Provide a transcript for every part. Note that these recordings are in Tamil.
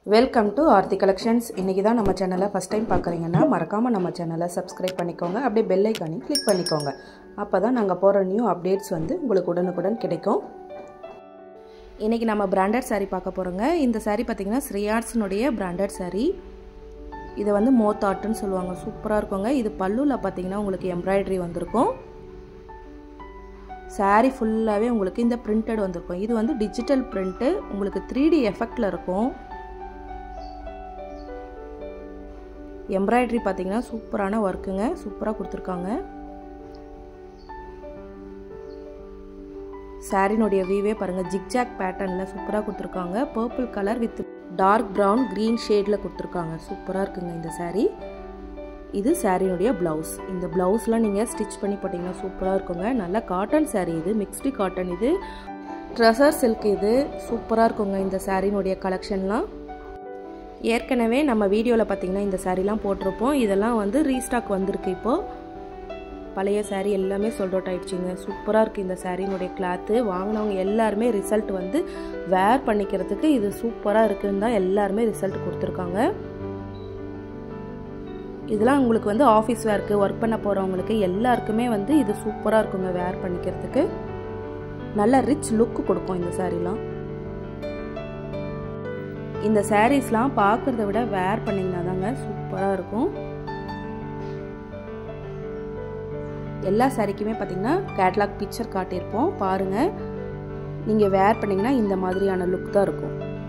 வெல்கம் டு ஆர்த்தி கலெக்ஷன்ஸ் இன்றைக்கி தான் நம்ம சேனலை ஃபஸ்ட் டைம் பார்க்குறீங்கன்னா மறக்காமல் நம்ம சேனலை சப்ஸ்கிரைப் பண்ணிக்கோங்க அப்படியே பெல் ஐக்கானையும் கிளிக் பண்ணிக்கோங்க அப்போ தான் நாங்கள் போகிற நியூ அப்டேட்ஸ் வந்து உங்களுக்கு உடனுக்குடன் கிடைக்கும் இன்றைக்கி நம்ம பிராண்டட் saree பார்க்க போகிறோங்க இந்த saree பார்த்திங்கன்னா ஸ்ரீயார்ட்ஸினுடைய பிராண்டட் saree இதை வந்து மோத்தாட்டுன்னு சொல்லுவாங்க சூப்பராக இருக்குங்க இது பல்லுவில் பார்த்தீங்கன்னா உங்களுக்கு எம்ப்ராய்டரி வந்திருக்கும் saree ஃபுல்லாகவே உங்களுக்கு இந்த பிரிண்டட் வந்திருக்கும் இது வந்து டிஜிட்டல் பிரிண்ட்டு உங்களுக்கு த்ரீ டி எஃபெக்டில் இருக்கும் எம்ப்ராய்டரி பார்த்தீங்கன்னா சூப்பரான ஒர்க்குங்க சூப்பராக கொடுத்துருக்காங்க சாரினுடைய வீவே பாருங்கள் ஜிக்ஜாக் பேட்டர்னில் சூப்பராக கொடுத்துருக்காங்க purple colour with dark brown green ஷேடில் கொடுத்துருக்காங்க சூப்பராக இருக்குங்க இந்த சாரீ இது சாரினுடைய ப்ளவுஸ் இந்த ப்ளவுஸ்லாம் நீங்கள் ஸ்டிச் பண்ணி போட்டிங்கன்னா சூப்பராக இருக்குங்க நல்ல காட்டன் சாரீ இது மிக்ஸ்டு காட்டன் இது ட்ரெஸர் சில்க் இது சூப்பராக இருக்குங்க இந்த சாரினுடைய கலெக்ஷன்லாம் ஏற்கனவே நம்ம வீடியோவில் பார்த்தீங்கன்னா இந்த சாரீலாம் போட்டிருப்போம் இதெல்லாம் வந்து ரீஸ்டாக் வந்திருக்கு இப்போது பழைய சாரீ எல்லாமே sold out ஆயிடுச்சுங்க சூப்பராக இருக்குது இந்த சாரீனுடைய கிளாத்து வாங்கினவங்க எல்லாருமே ரிசல்ட் வந்து வேர் பண்ணிக்கிறதுக்கு இது சூப்பராக இருக்குன்னு தான் எல்லாருமே ரிசல்ட் கொடுத்துருக்காங்க இதெல்லாம் உங்களுக்கு வந்து ஆஃபீஸ் வேர்க்கு ஒர்க் பண்ண போகிறவங்களுக்கு எல்லாருக்குமே வந்து இது சூப்பராக இருக்குங்க வேர் பண்ணிக்கிறதுக்கு நல்ல ரிச் லுக் கொடுக்கும் இந்த சாரீலாம் இந்த சாரீஸ்லாம் பார்க்குறத விட வேர் பண்ணிங்கன்னா தாங்க சூப்பராக இருக்கும் எல்லா சாரீக்குமே பார்த்தீங்கன்னா கேட்லாக் பிக்சர் காட்டியிருப்போம் பாருங்கள் நீங்கள் வேர் பண்ணிங்கன்னா இந்த மாதிரியான லுக் தான் இருக்கும்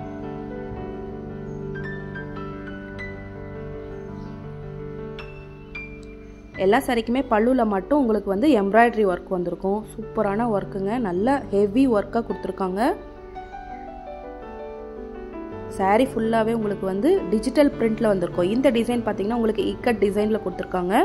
எல்லா சாரிக்குமே பல்லுவில் மட்டும் உங்களுக்கு வந்து எம்ப்ராய்டரி ஒர்க் வந்திருக்கும் சூப்பரான ஒர்க்குங்க நல்ல ஹெவி ஒர்க்காக கொடுத்துருக்காங்க சாரீ ஃபுல்லாகவே உங்களுக்கு வந்து டிஜிட்டல் பிரிண்டில் வந்திருக்கும் இந்த டிசைன் பார்த்தீங்கன்னா உங்களுக்கு இக்கட் டிசைனில் கொடுத்துருக்காங்க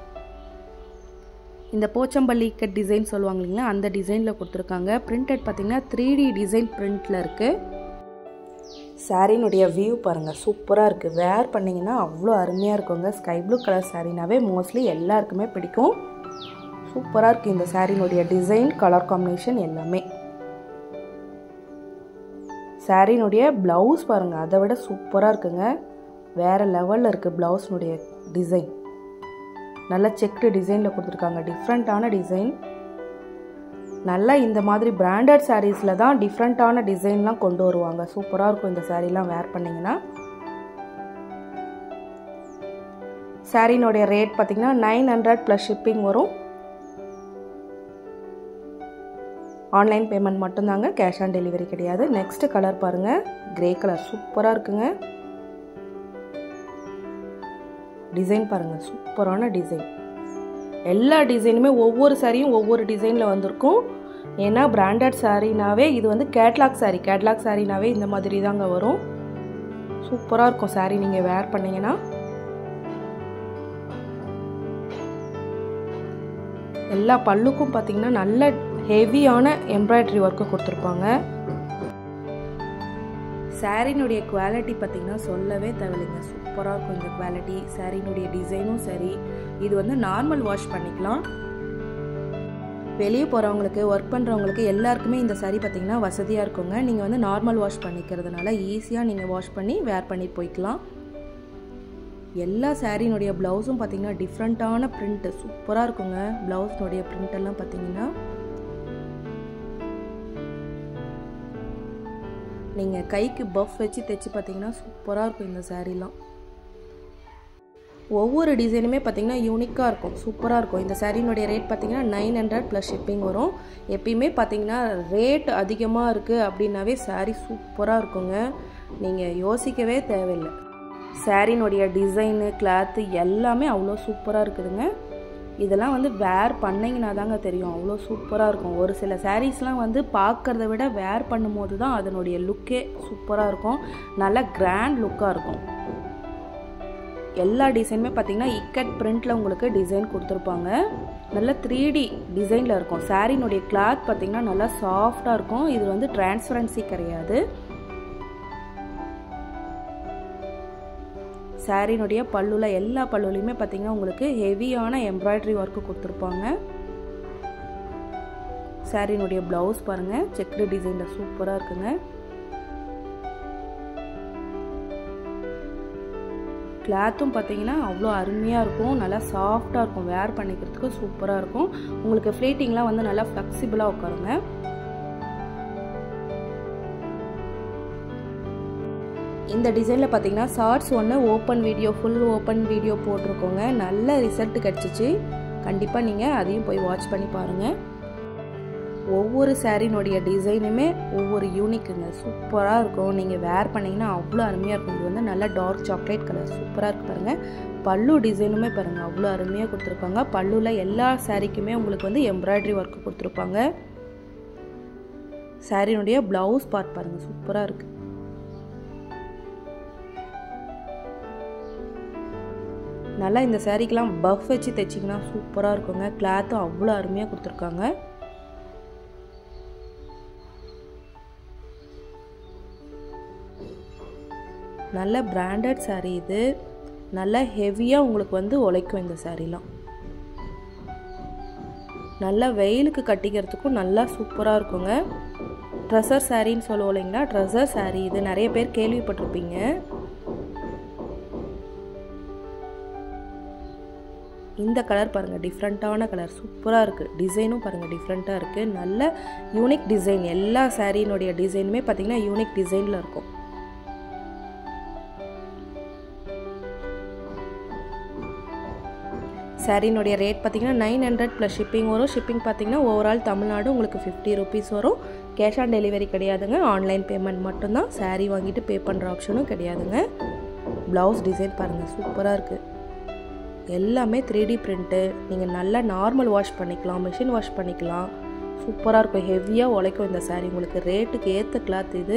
இந்த போச்சம்பள்ளி இக்கட் டிசைன் சொல்லுவாங்க இல்லைங்களா அந்த டிசைனில் கொடுத்துருக்காங்க பிரிண்டட் பார்த்தீங்கன்னா த்ரீ டி டிசைன் பிரிண்டில் இருக்குது சாரீனுடைய வியூ பாருங்கள் சூப்பராக இருக்குது வேர் பண்ணிங்கன்னா அவ்வளோ அருமையாக இருக்குங்க ஸ்கை ப்ளூ கலர் சாரீனாவே மோஸ்ட்லி எல்லாருக்குமே பிடிக்கும் சூப்பராக இருக்குது இந்த சாரீனுடைய டிசைன் கலர் காம்பினேஷன் எல்லாமே சாரீனுடைய ப்ளவுஸ் பாருங்கள் அதை விட சூப்பராக இருக்குங்க வேறு லெவலில் இருக்குது ப்ளவுஸ்னுடைய டிசைன் நல்ல செக்டு டிசைனில் கொடுத்துருக்காங்க டிஃப்ரெண்ட்டான டிசைன் நல்லா இந்த மாதிரி பிராண்டட் சாரீஸில் தான் டிஃப்ரெண்ட்டான டிசைன்லாம் கொண்டு வருவாங்க சூப்பராக இருக்கும் இந்த சாரீலாம் வேர் பண்ணிங்கன்னா சாரீனுடைய ரேட் பார்த்தீங்கன்னா நைன் ஹண்ட்ரட் ப்ளஸ் ஷிப்பிங் வரும் ஆன்லைன் பேமெண்ட் மட்டும்தாங்க கேஷ் ஆன் டெலிவரி கிடையாது நெக்ஸ்ட் கலர் பாருங்கள் கிரே கலர் சூப்பராக இருக்குங்க டிசைன் பாருங்கள் சூப்பரான டிசைன் எல்லா டிசைனுமே ஒவ்வொரு சாரியும் ஒவ்வொரு டிசைனில் வந்திருக்கும் ஏன்னா பிராண்டட் சாரீனாவே இது வந்து கேட்லாக் சாரீ கேட்லாக் சாரீனாவே இந்த மாதிரி தாங்க வரும் சூப்பராக இருக்கும் சாரீ நீங்கள் வேர் பண்ணீங்கன்னா எல்லா பல்லுக்கும் பார்த்தீங்கன்னா நல்ல ஹெவியான எம்ப்ராய்டரி ஒர்க்கு கொடுத்துருப்பாங்க சாரினுடைய குவாலிட்டி பார்த்திங்கன்னா சொல்லவே தேவையில்லைங்க சூப்பராக இருக்கும் இந்த குவாலிட்டி சாரினுடைய டிசைனும் சரி இது வந்து நார்மல் வாஷ் பண்ணிக்கலாம் வெளியே போகிறவங்களுக்கு ஒர்க் பண்ணுறவங்களுக்கு எல்லாருக்குமே இந்த சாரீ பார்த்திங்கன்னா வசதியாக இருக்குங்க நீங்கள் வந்து நார்மல் வாஷ் பண்ணிக்கிறதுனால ஈஸியாக நீங்கள் வாஷ் பண்ணி வேர் பண்ணி போய்க்கலாம் எல்லா சாரினுடைய ப்ளவுஸும் பார்த்தீங்கன்னா டிஃப்ரெண்ட்டான பிரிண்ட்டு சூப்பராக இருக்குங்க ப்ளவுஸ்னுடைய பிரிண்டெல்லாம் பார்த்தீங்கன்னா நீங்கள் கைக்கு பஃப் வச்சு தைச்சு பார்த்தீங்கன்னா சூப்பராக இருக்கும் இந்த சாரீலாம் ஒவ்வொரு டிசைனுமே பார்த்தீங்கன்னா யூனிக்காக இருக்கும் சூப்பராக இருக்கும் இந்த சாரீனுடைய ரேட் பார்த்தீங்கன்னா நைன் ஹண்ட்ரட் ப்ளஸ் ஷிப்பிங் வரும் எப்பயுமே பார்த்தீங்கன்னா ரேட் அதிகமாக இருக்குது அப்படின்னாவே சாரீ சூப்பராக இருக்குங்க நீங்கள் யோசிக்கவே தேவையில்லை சாரீனுடைய டிசைனு கிளாத்து எல்லாமே அவ்வளோ சூப்பராக இருக்குதுங்க இதெல்லாம் வந்து வேர் பண்ணிங்கன்னா தாங்க தெரியும் அவ்வளோ சூப்பராக இருக்கும் ஒரு சில சாரீஸ்லாம் வந்து பார்க்குறத விட வேர் பண்ணும்போது தான் அதனுடைய லுக்கே சூப்பராக இருக்கும் நல்ல கிராண்ட் லுக்காக இருக்கும் எல்லா டிசைனுமே பார்த்தீங்கன்னா இக்கட் பிரிண்டில் உங்களுக்கு டிசைன் கொடுத்துருப்பாங்க நல்ல த்ரீ டி டிசைனில் இருக்கும் சாரீனுடைய கிளாத் பார்த்தீங்கன்னா நல்லா சாஃப்டாக இருக்கும் இது வந்து டிரான்ஸ்பரன்சி கிடையாது சாரீனுடைய பல்லுவில் எல்லா பல்லுலையுமே பார்த்தீங்கன்னா உங்களுக்கு ஹெவியான எம்ப்ராய்டரி ஒர்க்கு கொடுத்துருப்பாங்க சாரீனுடைய ப்ளவுஸ் பாருங்கள் செக்டு டிசைனில் சூப்பராக இருக்குங்க கிளாத்தும் பார்த்தீங்கன்னா அவ்வளோ அருமையாக இருக்கும் நல்லா சாஃப்டாக இருக்கும் வேர் பண்ணிக்கிறதுக்கு சூப்பராக இருக்கும் உங்களுக்கு ஃப்ளேட்டிங்லாம் வந்து நல்லா ஃப்ளெக்சிபிளாக உட்காருங்க இந்த டிசைனில் பார்த்தீங்கன்னா ஷார்ட்ஸ் ஒன்று open video full open video போட்டிருக்கோங்க நல்ல ரிசல்ட் கிடச்சிச்சு கண்டிப்பாக நீங்கள் அதையும் போய் வாட்ச் பண்ணி பாருங்கள் ஒவ்வொரு சாரீனுடைய டிசைனுமே ஒவ்வொரு யூனிக்குங்க சூப்பராக இருக்கும் நீங்கள் வேர் பண்ணிங்கன்னா அவ்வளோ அருமையாக இருக்கும் இது வந்து நல்லா டார்க் சாக்லேட் கலர் சூப்பராக இருக்கு பாருங்கள் பல்லு டிசைனுமே பாருங்கள் அவ்வளோ அருமையாக கொடுத்துருப்பாங்க பல்லுவில் எல்லா சாரீக்குமே உங்களுக்கு வந்து எம்ப்ராய்டரி ஒர்க் கொடுத்துருப்பாங்க சாரினுடைய ப்ளவுஸ் பார்ட் பாருங்கள் சூப்பராக இருக்குது நல்லா இந்த சாரீக்கெலாம் பஃப் வச்சு தைச்சிங்கன்னா சூப்பராக இருக்குங்க கிளாத்தும் அவ்வளோ அருமையாக கொடுத்துருக்காங்க நல்ல பிராண்டட் சாரீ இது நல்லா ஹெவியாக உங்களுக்கு வந்து உழைக்கும் இந்த சாரீலாம் நல்லா வெயிலுக்கு கட்டிக்கிறதுக்கும் நல்லா சூப்பராக இருக்குங்க ட்ரெஸ்ஸர் சாரின்னு சொல்லுவோம் இல்லைங்களா ட்ரெஸ்ஸர் சாரீ இது நிறைய பேர் கேள்விப்பட்டிருப்பீங்க இந்த கலர் பாருங்கள் டிஃப்ரெண்ட்டான கலர் சூப்பராக இருக்குது டிசைனும் பாருங்கள் டிஃப்ரெண்ட்டாக இருக்குது நல்ல யூனிக் டிசைன் எல்லா சாரீனுடைய டிசைனுமே பார்த்திங்கன்னா யூனிக் டிசைனில் இருக்கும் சாரீனுடைய ரேட் பார்த்தீங்கன்னா நைன் ஹண்ட்ரட் ப்ளஸ் ஷிப்பிங் வரும் ஷிப்பிங் பார்த்தீங்கன்னா ஓவரால் தமிழ்நாடு உங்களுக்கு ஃபிஃப்டி ருபீஸ் வரும் கேஷ் ஆன் டெலிவரி கிடையாதுங்க ஆன்லைன் பேமெண்ட் மட்டும்தான் சாரீ வாங்கிட்டு பே பண்ணுற ஆப்ஷனும் கிடையாதுங்க ப்ளவுஸ் டிசைன் பாருங்கள் சூப்பராக இருக்குது எல்லாமே த்ரீ டி பிரிண்ட்டு நீங்கள் நல்லா நார்மல் வாஷ் பண்ணிக்கலாம் மிஷின் வாஷ் பண்ணிக்கலாம் சூப்பராக இருக்கும் ஹெவியாக உழைக்கும் இந்த சாரீ உங்களுக்கு ரேட்டுக்கு ஏற்ற கிளாத் இது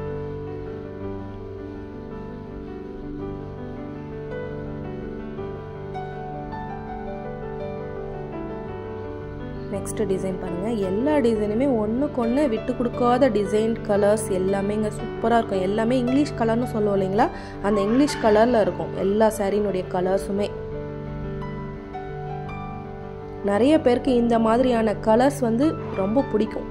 நெக்ஸ்ட் டிசைன் பாருங்கள் எல்லா டிசைனுமே ஒன்றுக்கு ஒன்று விட்டு கொடுக்காத டிசைன் கலர்ஸ் எல்லாமே இங்கே சூப்பராக இருக்கும் எல்லாமே இங்கிலீஷ் கலர்னு சொல்லுவோம் இல்லைங்களா அந்த இங்கிலீஷ் கலரில் இருக்கும் எல்லா சாரீனுடைய கலர்ஸுமே நிறைய பேருக்கு இந்த மாதிரியான கலர்ஸ் வந்து ரொம்ப பிடிக்கும்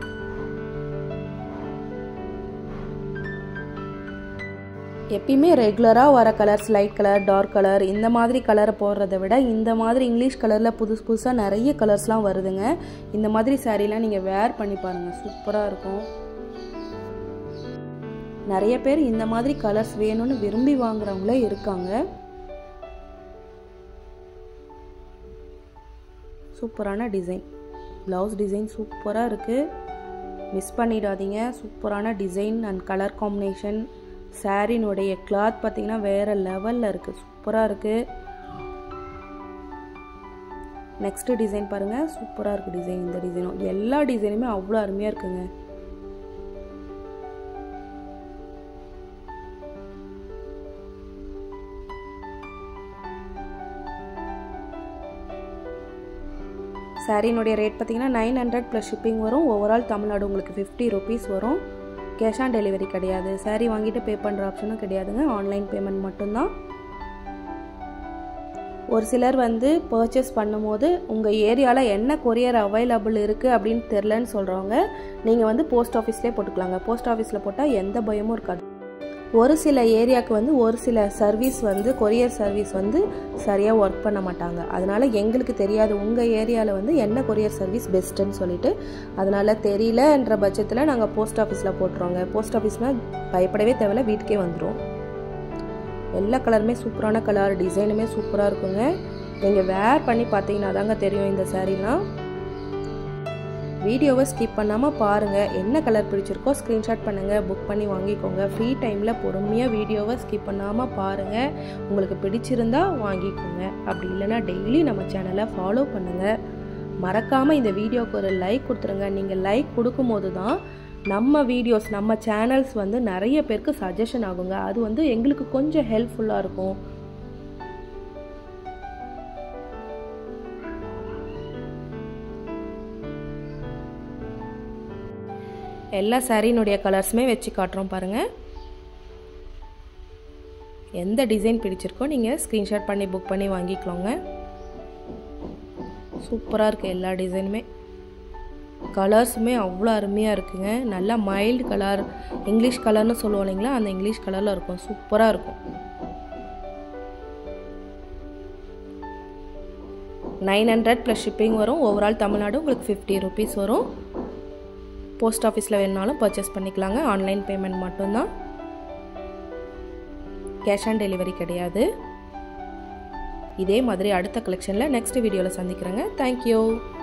எப்பயுமே ரெகுலராக வர colours light colour dark colour இந்த மாதிரி கலரை போடுறத விட இந்த மாதிரி இங்கிலீஷ் கலரில் புதுசு புதுசாக நிறைய கலர்ஸ்லாம் வருதுங்க இந்த மாதிரி சாரீலாம் நீங்கள் வேர் பண்ணி பாருங்கள் சூப்பராக இருக்கும் நிறைய பேர் இந்த மாதிரி கலர்ஸ் வேணும்னு விரும்பி வாங்குறவங்களே இருக்காங்க சூப்பரான டிசைன் ப்ளவுஸ் டிசைன் சூப்பராக இருக்குது மிஸ் பண்ணிடாதீங்க சூப்பரான டிசைன் அண்ட் கலர் காம்பினேஷன் சாரினுடைய கிளாத் பார்த்திங்கன்னா வேறு லெவலில் இருக்குது சூப்பராக இருக்குது நெக்ஸ்ட்டு டிசைன் பாருங்கள் சூப்பராக இருக்குது டிசைன் இந்த டிசைனும் எல்லா டிசைனுமே அவ்வளோ அருமையாக இருக்குங்க சாரினுடைய ரேட் பார்த்தீங்கன்னா நைன் ஹண்ட்ரட் ப்ளஸ் ஷிப்பிங் வரும் ஓவரால் தமிழ்நாடு உங்களுக்கு ஃபிஃப்டி ருபீஸ் வரும் கேஷ் ஆன் டெலிவரி கிடையாது சாரீ வாங்கிட்டு பே பண்ணுற ஆப்ஷனும் கிடையாதுங்க ஆன்லைன் பேமெண்ட் மட்டும்தான் ஒரு சிலர் வந்து பர்ச்சேஸ் பண்ணும்போது உங்கள் ஏரியாவில் என்ன கொரியர் அவைலபிள் இருக்குது அப்படின்னு தெரிலன்னு சொல்கிறவங்க நீங்கள் வந்து போஸ்ட் ஆஃபீஸ்லேயே போட்டுக்கலாங்க போஸ்ட் ஆஃபீஸில் போட்டால் எந்த பயமும் இருக்காது ஒரு சில ஏரியாவுக்கு வந்து ஒரு சில சர்வீஸ் வந்து கொரியர் சர்வீஸ் வந்து சரியாக ஒர்க் பண்ண மாட்டாங்க அதனால் எங்களுக்கு தெரியாது உங்கள் ஏரியாவில் வந்து என்ன கொரியர் சர்வீஸ் பெஸ்ட்டுன்னு சொல்லிட்டு அதனால் தெரியலன்ற பட்சத்தில் நாங்கள் போஸ்ட் ஆஃபீஸில் போட்டுருவோங்க போஸ்ட் ஆஃபீஸ்னால் பயப்படவே தேவையில்ல வீட்டுக்கே வந்துடும் எல்லா கலருமே சூப்பரான கலர் டிசைனுமே சூப்பராக இருக்குங்க நீங்கள் வேர் பண்ணி பார்த்தீங்கன்னா தாங்க தெரியும் இந்த சாரீலாம் வீடியோவை ஸ்கிப் பண்ணாமல் பாருங்கள் என்ன கலர் பிடிச்சிருக்கோ ஸ்க்ரீன்ஷாட் பண்ணுங்கள் புக் பண்ணி வாங்கிக்கோங்க ஃப்ரீ டைமில் பொறுமையாக வீடியோவை ஸ்கிப் பண்ணாமல் பாருங்கள் உங்களுக்கு பிடிச்சிருந்தா வாங்கிக்கோங்க அப்படி இல்லைனா டெய்லி நம்ம சேனலை ஃபாலோ பண்ணுங்கள் மறக்காமல் இந்த வீடியோவுக்கு ஒரு லைக் கொடுத்துருங்க நீங்கள் லைக் கொடுக்கும்போது தான் நம்ம வீடியோஸ் நம்ம சேனல்ஸ் வந்து நிறைய பேருக்கு சஜஷன் ஆகுங்க அது வந்து எங்களுக்கு கொஞ்சம் ஹெல்ப்ஃபுல்லாக இருக்கும் எல்லா சாரீனுடைய கலர்ஸுமே வச்சு காட்டுறோம் பாருங்கள் எந்த டிசைன் பிடிச்சிருக்கோ நீங்கள் ஸ்க்ரீன்ஷாட் பண்ணி புக் பண்ணி வாங்கிக்கலாங்க சூப்பராக இருக்குது எல்லா டிசைனுமே கலர்ஸுமே அவ்வளோ அருமையாக இருக்குங்க நல்லா மைல்டு கலர் இங்கிலீஷ் கலர்னு சொல்லுவோம் இல்லைங்களா அந்த இங்கிலீஷ் கலரில் இருக்கும் சூப்பராக இருக்கும் நைன் ஹண்ட்ரட் ப்ளஸ் ஷிப்பிங் வரும் ஓவரால் தமிழ்நாடு உங்களுக்கு ஃபிஃப்டி ருபீஸ் வரும் போஸ்ட் ஆஃபீஸில் வேணுனாலும் பர்ச்சேஸ் பண்ணிக்கலாங்க ஆன்லைன் பேமெண்ட் மட்டும்தான் கேஷ் ஆன் டெலிவரி கிடையாது இதே மாதிரி அடுத்த கலெக்ஷனில் நெக்ஸ்ட் வீடியோவில் சந்திக்கிறேங்க தேங்க்யூ